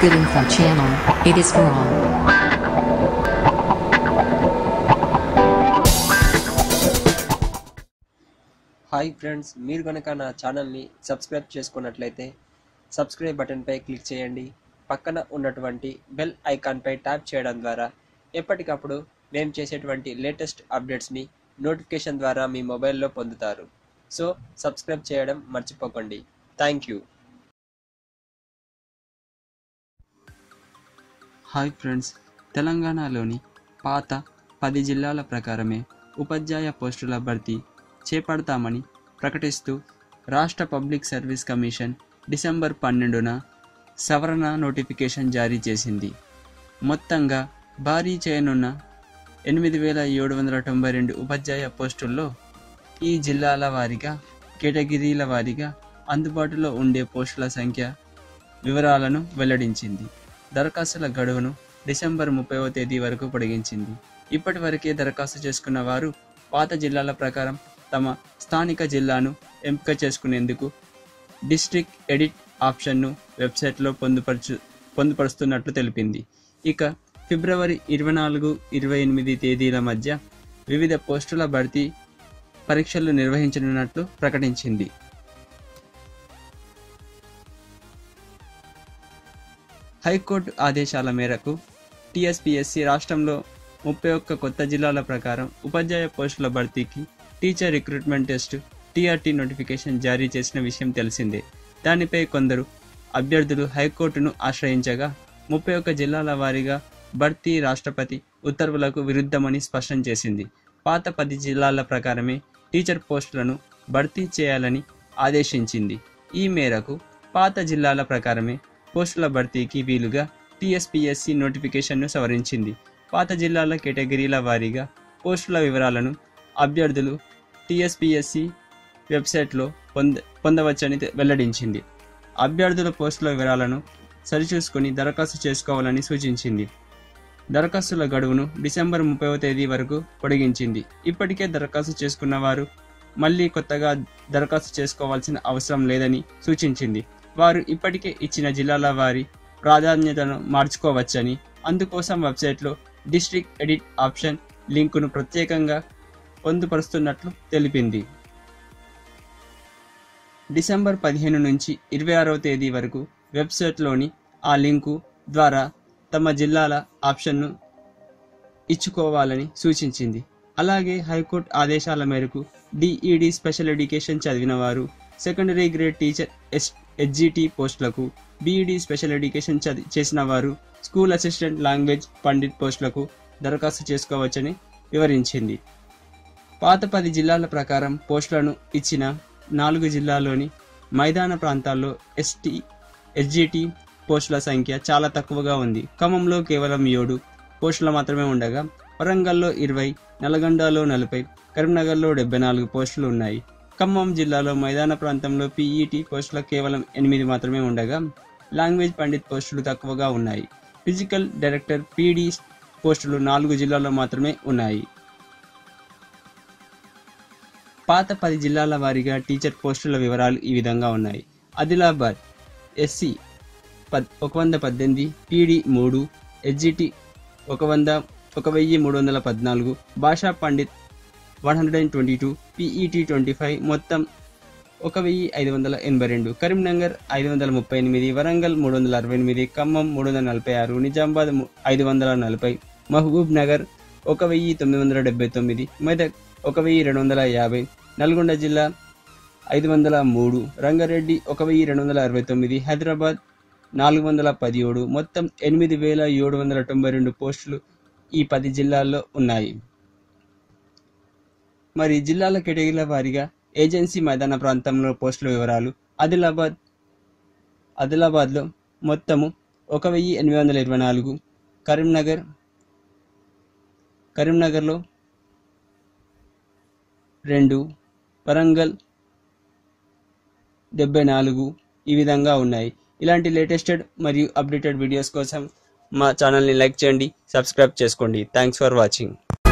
Good Info Channel. It is for all. Hi friends మీరు కనుక నా ఛానల్ని సబ్స్క్రైబ్ చేసుకున్నట్లయితే సబ్స్క్రైబ్ బటన్పై క్లిక్ చేయండి పక్కన ఉన్నటువంటి బెల్ ఐకాన్పై ట్యాప్ చేయడం ద్వారా ఎప్పటికప్పుడు మేము చేసేటువంటి లేటెస్ట్ అప్డేట్స్ని నోటిఫికేషన్ ద్వారా మీ మొబైల్లో పొందుతారు సో సబ్స్క్రైబ్ చేయడం మర్చిపోకండి థ్యాంక్ యూ హాయ్ ఫ్రెండ్స్ తెలంగాణలోని పాత పది జిల్లాల ప్రకారమే ఉపాధ్యాయ పోస్టుల భర్తీ చేపడతామని ప్రకటిస్తూ రాష్ట్ర పబ్లిక్ సర్వీస్ కమిషన్ డిసెంబర్ పన్నెండున సవరణ నోటిఫికేషన్ జారీ చేసింది మొత్తంగా భారీ చేయనున్న ఎనిమిది వేల ఏడు వందల తొంభై రెండు ఉపాధ్యాయ పోస్టుల్లో ఈ జిల్లాల వారీగా కేటగిరీల వారీగా అందుబాటులో ఉండే పోస్టుల సంఖ్య వివరాలను వెల్లడించింది దరఖాస్తుల గడువును డిసెంబర్ ముప్పైవ తేదీ వరకు పొడిగించింది ఇప్పటి వరకే దరఖాస్తు చేసుకున్న వారు పాత జిల్లాల ప్రకారం తమ స్థానిక జిల్లాను ఎంపిక చేసుకునేందుకు డిస్ట్రిక్ట్ ఎడిట్ ఆప్షన్ను వెబ్సైట్లో పొందుపరచు పొందుపరుస్తున్నట్లు తెలిపింది ఇక ఫిబ్రవరి ఇరవై నాలుగు ఇరవై ఎనిమిది తేదీల మధ్య వివిధ పోస్టుల భర్తీ పరీక్షలు నిర్వహించనున్నట్లు ప్రకటించింది హైకోర్టు ఆదేశాల మేరకు టీఎస్పీఎస్సీ రాష్ట్రంలో ముప్పై ఒక్క కొత్త జిల్లాల ప్రకారం ఉపాధ్యాయ పోస్టుల భర్తీకి teacher recruitment test TRT notification జారీ చేసిన విషయం తెలిసిందే దానిపై కొందరు అభ్యర్థులు హైకోర్టును ఆశ్రయించగా ముప్పై ఒక్క జిల్లాల వారీగా భర్తీ రాష్ట్రపతి ఉత్తర్వులకు విరుద్ధమని స్పష్టం చేసింది పాత పది జిల్లాల ప్రకారమే టీచర్ పోస్టులను భర్తీ చేయాలని ఆదేశించింది ఈ మేరకు పాత జిల్లాల ప్రకారమే పోస్టుల భర్తీకి వీలుగా టీఎస్పీఎస్సీ నోటిఫికేషన్ను సవరించింది పాత జిల్లాల కేటగిరీల వారీగా పోస్టుల వివరాలను అభ్యర్థులు టీఎస్పీఎస్సీ వెబ్సైట్లో పొంద పొందవచ్చని తె- వెల్లడించింది అభ్యర్థుల పోస్టుల వివరాలను సరిచూసుకొని దరఖాస్తు చేసుకోవాలని సూచించింది దరఖాస్తుల గడువును డిసెంబర్ ముప్పైవ తేదీ వరకు పొడిగించింది ఇప్పటికే దరఖాస్తు చేసుకున్న వారు మళ్ళీ కొత్తగా దరఖాస్తు చేసుకోవాల్సిన అవసరం లేదని సూచించింది వారు ఇప్పటికే ఇచ్చిన జిల్లాల వారి ప్రాధాన్యతను మార్చుకోవచ్చని అందుకోసం వెబ్సైట్లో డిస్ట్రిక్ట్ ఎడిట్ ఆప్షన్ లింకును ప్రత్యేకంగా పొందుపరుస్తున్నట్లు తెలిపింది డిసెంబర్ పదిహేను నుంచి ఇరవై ఆరవ తేదీ వరకు వెబ్సైట్లోని ఆ లింకు ద్వారా తమ జిల్లాల ఆప్షన్ను ఇచ్చుకోవాలని సూచించింది అలాగే హైకోర్టు ఆదేశాల మేరకు డిఈడి స్పెషల్ ఎడ్యుకేషన్ చదివిన వారు secondary grade teacher S HGT పోస్టులకు బీఈడి స్పెషల్ ఎడ్యుకేషన్ చది చేసిన వారు స్కూల్ అసిస్టెంట్ లాంగ్వేజ్ పండిట్ పోస్టులకు దరఖాస్తు చేసుకోవచ్చని వివరించింది పాత పది జిల్లాల ప్రకారం పోస్టులను ఇచ్చిన నాలుగు జిల్లాల్లోని మైదాన ప్రాంతాల్లో ఎస్టీ ఎస్జిటి పోస్టుల సంఖ్య చాలా తక్కువగా ఉంది ఖమ్మంలో కేవలం ఏడు పోస్టులు మాత్రమే ఉండగా వరంగల్లో ఇరవై నల్గొండలో నలభై కరీంనగర్లో డెబ్బై నాలుగు పోస్టులు ఉన్నాయి ఖమ్మం జిల్లాలో మైదాన ప్రాంతంలో పీఈటీ పోస్టులు కేవలం ఎనిమిది మాత్రమే ఉండగా లాంగ్వేజ్ పండిత్ పోస్టులు తక్కువగా ఉన్నాయి ఫిజికల్ డైరెక్టర్ పీడీ పోస్టులు నాలుగు జిల్లాల్లో మాత్రమే ఉన్నాయి పాత పది జిల్లాల వారీగా టీచర్ పోస్టుల వివరాలు ఈ విధంగా ఉన్నాయి ఆదిలాబాద్ ఎస్సీ పద్ ఒక వంద పద్దెనిమిది పీడీ మూడు హెచ్జిటి ఒక వంద ఒక వెయ్యి మూడు వందల పద్నాలుగు భాషా pandit one hundred and twenty two PET twenty five మొత్తం ఒక వెయ్యి ఐదు వందల ఎనభై రెండు కరీంనగర్ ఐదు వందల ముప్పై ఎనిమిది వరంగల్ మూడు వందల అరవై ఎనిమిది ఖమ్మం మూడు వందల నలభై ఆరు నిజామాబాద్ ము- ఐదు వందల నలభై మహబూబ్ నగర్ ఒక వెయ్యి తొమ్మిది వందల డెబ్బై తొమ్మిది మెదక్ ఒక వెయ్యి రెండు వందల యాభై నల్గొండ జిల్లా ఐదు వందల మూడు రంగారెడ్డి ఒక వెయ్యి రెండు వందల అరవై తొమ్మిది హైదరాబాద్ నాలుగు వందల పదిహేడు మొత్తం ఎనిమిది వేల ఏడు వందల తొంభై రెండు పోస్టులు ఈ పది జిల్లాల్లో ఉన్నాయి మరి జిల్లాల కేటగిరీల వారీగా ఏజెన్సీ మైదాన ప్రాంతంలో పోస్టుల వివరాలు ఆదిలాబాద్ ఆదిలాబాద్లో మొత్తము ఒక వెయ్యి ఎనిమిది వందల ఇరవై నాలుగు కరీంనగర్ కరీంనగర్లో రెండు వరంగల్ డెబ్బై నాలుగు ఈ విధంగా ఉన్నాయి ఇలాంటి లేటెస్టెడ్ మరియు అప్డేటెడ్ వీడియోస్ కోసం మా ఛానల్ని లైక్ చేయండి సబ్స్క్రైబ్ చేసుకోండి థ్యాంక్స్ ఫర్ వాచింగ్